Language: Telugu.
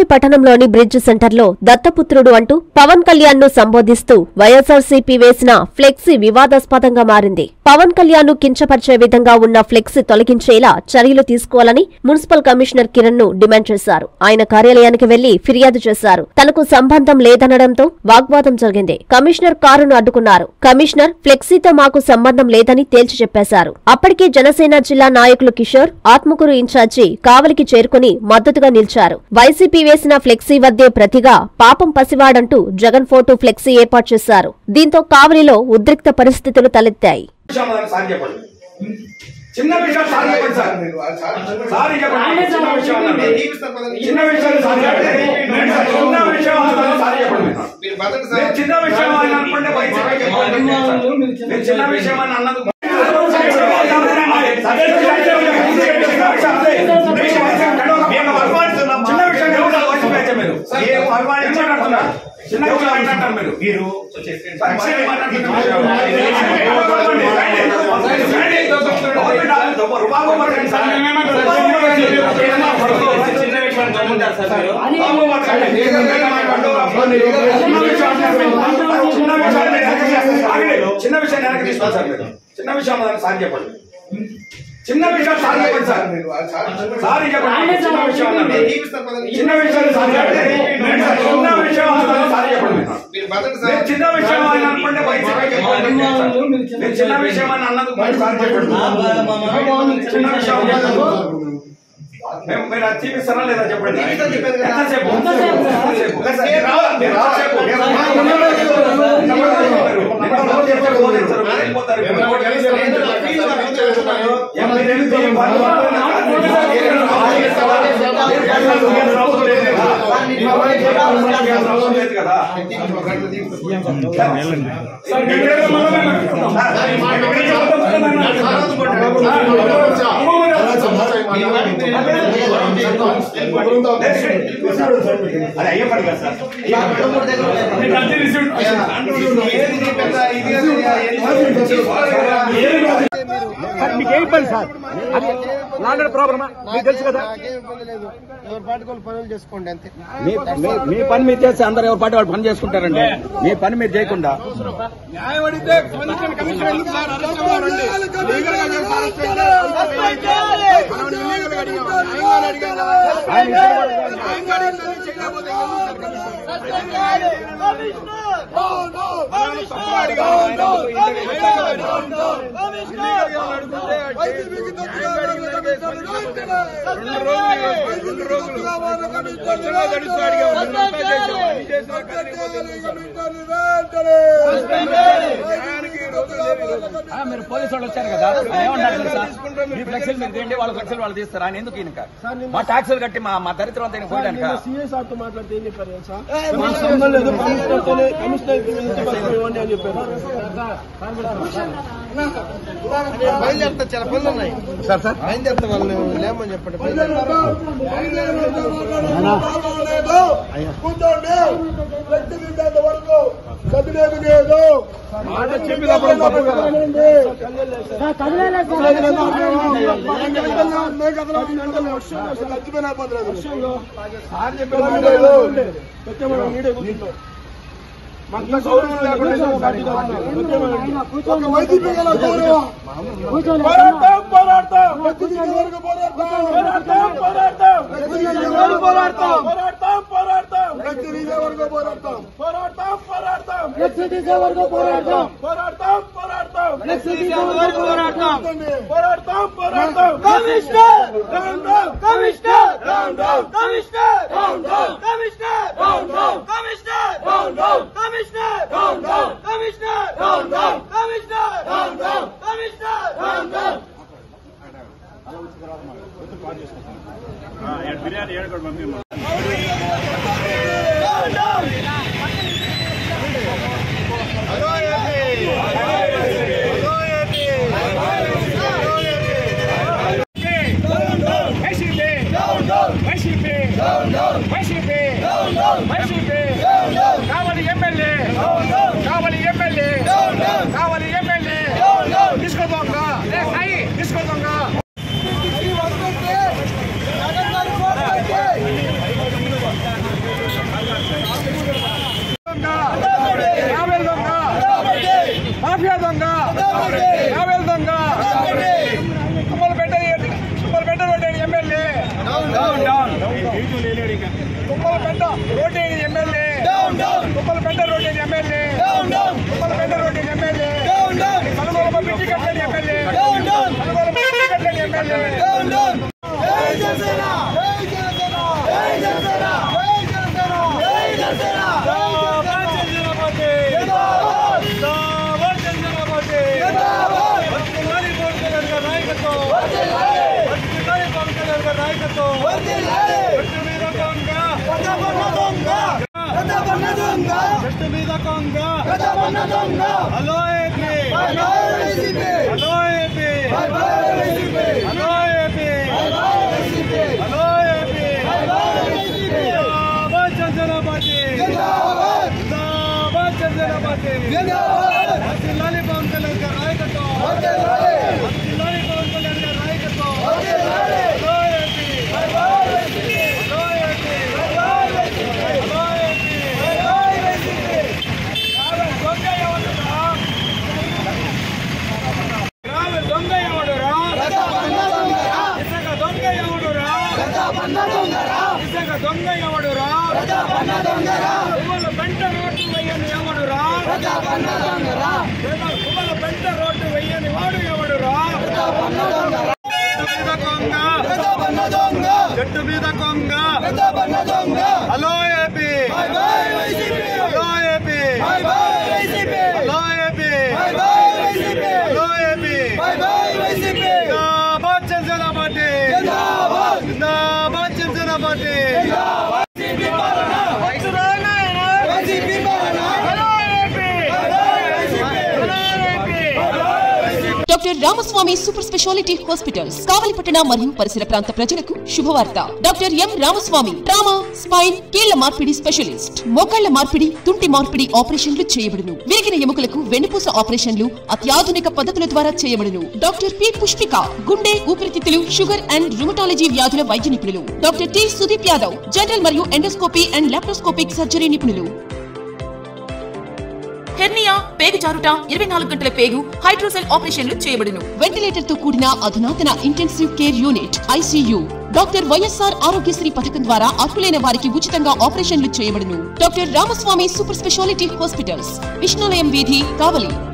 కావలి పట్టణంలోని బ్రిడ్జ్ సెంటర్లో దత్తపుత్రుడు అంటూ పవన్ కళ్యాణ్ ను సంబోధిస్తూ వైఎస్ఆర్సీపీ వేసిన ఫ్లెక్సీ వివాదాస్పదంగా మారింది పవన్ కళ్యాణ్ ను కించపరిచే విధంగా ఉన్న ఫ్లెక్సీ తొలగించేలా చర్యలు తీసుకోవాలని మున్సిపల్ కమిషనర్ కిరణ్ ను డిమాండ్ చేశారు ఆయన కార్యాలయానికి వెళ్లి ఫిర్యాదు చేశారు తనకు సంబంధం లేదనడంతో వాగ్వాదం జరిగింది కమిషనర్ కారును అడ్డుకున్నారు కమిషనర్ ఫ్లెక్సీతో మాకు సంబంధం లేదని తేల్చి చెప్పేశారు అప్పటికే జనసేన జిల్లా నాయకులు కిషోర్ ఆత్మకూరు ఇన్ఛార్జి కావలికి చేరుకుని మద్దతుగా నిలిచారు వైసీపీ వేసిన ఫ్లెక్సీ వద్దే ప్రతిగా పాపం పసివాడంటూ జగన్ ఫోటో ఫ్లెక్సీ ఏర్పాటు చేశారు దీంతో కావలిలో ఉద్రిక్త పరిస్థితులు తలెత్తాయి విషయం సార్ చెప్పండి చిన్న విషయం సార్ చెప్పండి సార్ సార్ చెప్పండి చిన్న విషయం అన్నారు. చిన్న విషయం సార్ చెప్పండి చిన్న విషయం అన్నారు సార్ చెప్పండి మీరు బదండి మీరు సార్ చిన్న విషయం అని అనుకుంటే వైసీపీకి ఇబ్బంది లేదు సార్. మీరు చిన్న విషయం అని అన్నది చిన్న విషయం ఎవరు వైసీపీ మీరు ఏం మాట్లాడుతున్నారు? చిన్న విషయం ఏంటంటారు మీరు మీరు చిన్న విషయం వెనక్కి తీసుకోవాలి సార్ మీరు చిన్న విషయం సార్ చెప్పండి చిన్న విషయం సార్ చెప్పండి సార్ సార్ చెప్పండి చిన్న విషయం అన్నారు. చిన్న విషయం సార్ చెప్పండి చిన్న విషయం అన్నారు సార్ చెప్పండి మీరు బదండి మీరు సార్ చిన్న విషయం అని అనుకుంటే వైసీపీకి ఇబ్బంది లేదు సార్. మీరు చిన్న విషయం అని అన్నది మరి సార్ చెప్పండి చిన్న విషయం అన్నారు. మేము మీరు అది చూపిస్తారా లేదా చెప్పండి ఎంతసేపు? ఎంతసేపు? మీరు రావాలి, మీరు ఎంతసేపు? మీరు రోజు చెప్తే ఫోన్ చేస్తారు, మీరు వెళ్ళిపోతారు. ఎనిమిది ఎనిమిది పది లేదు కదా అది అయ్యే పని కదా సార్ మీకేం పని సార్ అది లాండ్ ప్రాబ్లమా మీకు తెలుసు కదా నాకేం ఇబ్బంది లేదు ఎవరి పాటుకోళ్ళు పనులు చేసుకోండి అంతే మీ మీ- మీ పని మీరు చేస్తే అందరు ఎవరి పాటి వాళ్ళు పని చేసుకుంటారండి మీ పని మీరు చేయకుండా ఆ, మీరు పోలీసు వాళ్ళు వచ్చారు కదా ఆయన ఏమన్నారు తెలుసా మీ ఫ్లెక్సీలు మీరు తీయండి వాళ్ళ ఫ్లెక్సీలు వాళ్ళు తీస్తారు ఆయన ఎందుకు ఈయనక మా ట్యాక్సులు కట్టి మా మా దరిద్రం అంతా పోయడానికి సిఎస్ఆర్తో మాట్లాడితే ఏం చెప్పారు తెలుసా మాకు సంబంధం లేదు కమిషనర్తోనే కమిషనర్ ఇవ్వండి అని చెప్పారు బయలుదేరుతా చాలా పనులు ఉన్నాయి సార్ సార్ బయలుదేరుతా వాళ్ళని లేమని చెప్పండి బయలుదేరుతా. మాట చెప్పినప్పుడు తప్పు కదా సార్ చెప్పిన మాకు ఈ గౌరవం లేకుండా పార్టీ తరఫున వైద్యులు గౌరవం పోరాడతాం పోరాడతాం పోరాడతాం పోరాడతాం పోరాడతాం పోరాడతాం పోరాడతాం పోరాడతాం వరకు పోరాడతాం పోరాడతాం పోరాడతాం పోరాడతాం పోరాడతాం పోరాడతాం పోరాడతాం పోరాడతాం పోరాడతాం commissioner down down commissioner down down commissioner down down commissioner down down commissioner down down commissioner down down commissioner down down commissioner down down commissioner down down కావాలి ఎమ్మెల్యే కావాలి ఎమ్మెల్యే కావాలి ఎమ్మెల్యే తీసుకో దొంగ తీసుకో దొంగ జగన్ గారి మీద కొంగ hello AP hello AP hello AP hello AP జిందాబాద్ చంద్రన పార్టీ జిందాబాద్ చంద్రన పార్టీ జిల్లాని పవన్ కళ్యాణ్ గారి నాయకత్వం జిల్లాని పవన్ కళ్యాణ్ గారి నాయకత్వం hello AP hello AP hello AP Rama దొంగ ఎవడురా ఇసుక దొంగ ఎవడురా ఇసుక దొంగ ఎవడురా పువ్వుల పెంట రోడ్డు వెయ్యని ఎవడురా పువ్వుల పెంట రోడ్డు వెయ్యని వాడు ఎవడురా చెట్టు మీద కొంగ చెట్టు మీద కొంగ hello AP hello AP hello AP hello AP జిందాబాద్ జనసేన పార్టీ జిందాబాద్ Janasena party doctor Ramaswamy super speciality hospitals కావలిపట్టణ మరియు పరిసర ప్రాంత ప్రజలకు శుభవార్త doctor M Ramaswamy trauma spine కీళ్ల మార్పిడి స్పెషలిస్ట్ మోకాళ్ల మార్పిడి తుంటి మార్పిడి ఆపరేషన్లు చేయబడును విరిగిన ఎముకలకు వెన్నుపూస ఆపరేషన్లు అత్యాధునిక పద్ధతుల ద్వారా చేయబడును డాక్టర్ పి పుష్పిక గుండె ఊపిరితిత్తులు షుగర్ అండ్ రుమటాలజీ వ్యాధుల వైద్య నిపుణులు doctor T Sudeep Yadav general మరియు ఎండోస్కోపీ అండ్ లాప్రోస్కోపిక్ సర్జరీ నిపుణులు హెర్నియా పేగు జారుట ఇరవై నాలుగు గంటల పేగు హైడ్రోసెల్ ఆపరేషన్లు చేయబడును వెంటిలేటర్ తో కూడిన అధునాతన intensive care unit ICU doctor YSR Aarogyasri పథకం ద్వారా అర్హులైన వారికి ఉచితంగా ఆపరేషన్లు చేయబడును doctor Ramaswamy super speciality hospitals విష్ణులయం వీధి కావలి